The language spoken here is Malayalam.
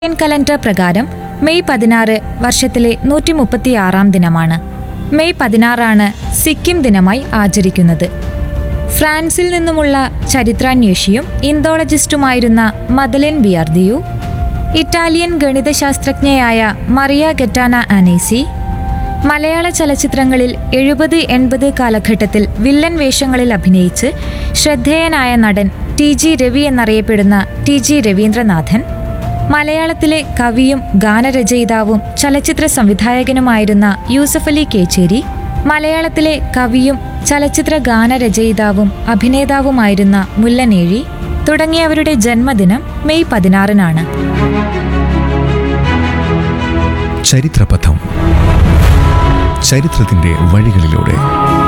ഇന്ത്യൻ കലണ്ടർ പ്രകാരം മെയ് പതിനാറ് വർഷത്തിലെ നൂറ്റി മുപ്പത്തിയാറാം ദിനമാണ് മെയ് പതിനാറാണ് സിക്കിം ദിനമായി ആചരിക്കുന്നത് ഫ്രാൻസിൽ നിന്നുമുള്ള ചരിത്രാന്വേഷിയും ഇന്തോളജിസ്റ്റുമായിരുന്ന മദലിൻ ബിയാർദിയു ഇറ്റാലിയൻ ഗണിതശാസ്ത്രജ്ഞയായ മറിയ ഗെറ്റാന ആനേസി മലയാള ചലച്ചിത്രങ്ങളിൽ എഴുപത് എൺപത് കാലഘട്ടത്തിൽ വില്ലൻ വേഷങ്ങളിൽ അഭിനയിച്ച് ശ്രദ്ധേയനായ നടൻ ടി ജി രവി എന്നറിയപ്പെടുന്ന ടി ജി രവീന്ദ്രനാഥൻ മലയാളത്തിലെ കവിയും ഗാനരചയിതാവും ചലച്ചിത്ര സംവിധായകനുമായിരുന്ന യൂസഫ് അലി കേച്ചേരി മലയാളത്തിലെ കവിയും ചലച്ചിത്ര ഗാനരചയിതാവും അഭിനേതാവുമായിരുന്ന മുല്ലനേഴി തുടങ്ങിയവരുടെ ജന്മദിനം മെയ് പതിനാറിനാണ് ചരിത്രപഥം ചരിത്രത്തിന്റെ വഴികളിലൂടെ